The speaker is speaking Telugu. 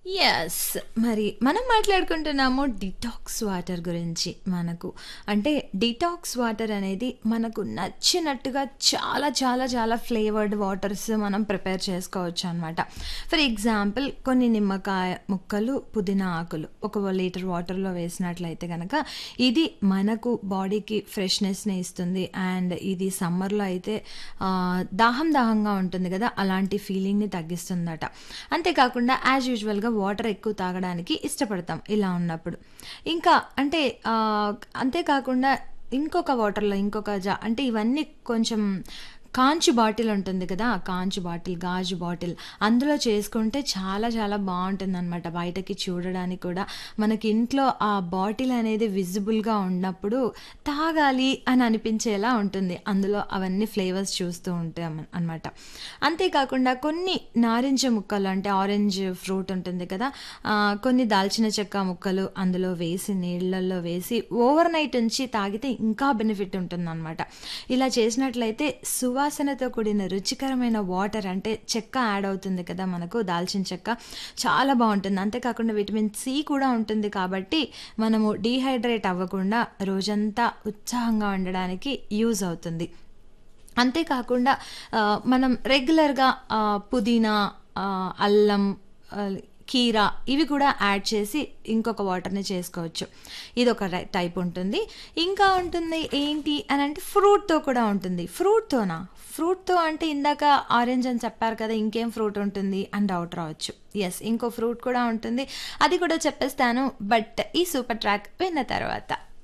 యెస్. మరి మనం మాట్లాడుకుంటున్నాము డిటాక్స్ వాటర్ గురించి. మనకు అంటే డిటాక్స్ వాటర్ అనేది మనకు నచ్చినట్టుగా చాలా చాలా చాలా ఫ్లేవర్డ్ వాటర్స్ మనం ప్రిపేర్ చేసుకోవచ్చనమాట. ఫర్ ఎగ్జాంపుల్ కొన్ని నిమ్మకాయ ముక్కలు, పుదీనా ఆకులు ఒక లీటర్ వాటర్‌లో వేసినట్లయితే గనక ఇది మనకు బాడీకి ఫ్రెష్‌నెస్‌ని ఇస్తుంది. అండ్ ఇది సమ్మర్‌లో అయితే ఆహ్, దాహం దాహంగా ఉంటుంది గదా! అలాంటి ఫీలింగ్‌ని తగ్గిస్తుందట. అంతేకాకుండా యాజ్ యూజువల్‌గా వాటర్ ఎక్కువ తాగడానికి ఇష్టపడతాం ఇలా ఉన్నప్పుడు. ఇంకా అంటే ఆహ్, అంతేకాకుండా ఇంకొక వాటర్‌లో ఇంకొక జా అంటే ఇవన్నీ కొంచెం కాంచు బాటిల్ ఉంటుంది కదా! కాంచు బాటిల్, గాజు బాటిల్ అందులో చేసుకుంటే చాలా చాలా బావుంటుందనమాట. బయటకి చూడడానికి కూడా మనకి ఇంట్లో ఆ బాటిల్ అనేది విజిబుల్‌గా ఉన్నప్పుడు తాగాలి అని అనిపించేలా ఉంటుంది. అందులో అవన్నీ ఫ్లేవర్స్ చూస్తూ ఉంటే అమ అనమాట. అంతేకాకుండా కొన్ని నారింజ ముక్కలు అంటే ఆరెంజ్ ఫ్రూట్ ఉంటుంది కదా! ఆహ్, కొన్ని దాల్చిన చెక్క ముక్కలు అందులో వేసి నీళ్ళల్లో వేసి ఓవర్ నైట్ ఉంచి తాగితే ఇంకా బెనిఫిట్ ఉంటుందనమాట. ఇలా చేసినట్లయితే సువాసనతో కూడిన రుచికరమైన వాటర్ అంటే చెక్క యాడ్ అవుతుంది కదా! మనకు దాల్చిన చెక్క చాలా బావుంటుంది. అంతేకాకుండా విటమిన్ సి కూడా ఉంటుంది కాబట్టి మనము డీహైడ్రేట్ అవ్వకుండా రోజంతా ఉత్సాహంగా ఉండడానికి యూజ్ అవుతుంది. అంతేకాకుండా ఆహ్, మనం రెగ్యులర్‌గా ఆహ్, పుదీనా, ఆహ్, అల్లం, ఆహ్, కీరా ఇవి కూడా యాడ్ చేసి ఇంకొక వాటర్‌ని చేసుకోవచ్చు. ఇదొక రై టైప్ ఉంటుంది. ఇంకా ఉంటుంది ఏంటి అనంటే ఫ్రూట్‌తో కూడా ఉంటుంది. ఫ్రూట్‌తోనా? ఫ్రూట్‌తో అంటే ఇందాక ఆరెంజ్ అని చెప్పారు కదా! ఇంకేం ఫ్రూట్ ఉంటుంది అని డౌట్ రావచ్చు. యెస్. ఇంకో ఫ్రూట్ కూడా ఉంటుంది. అది కూడా చెప్పేస్తాను. బట్ ఈ సూపర్ ట్రాక్ విన్న తర్వాత.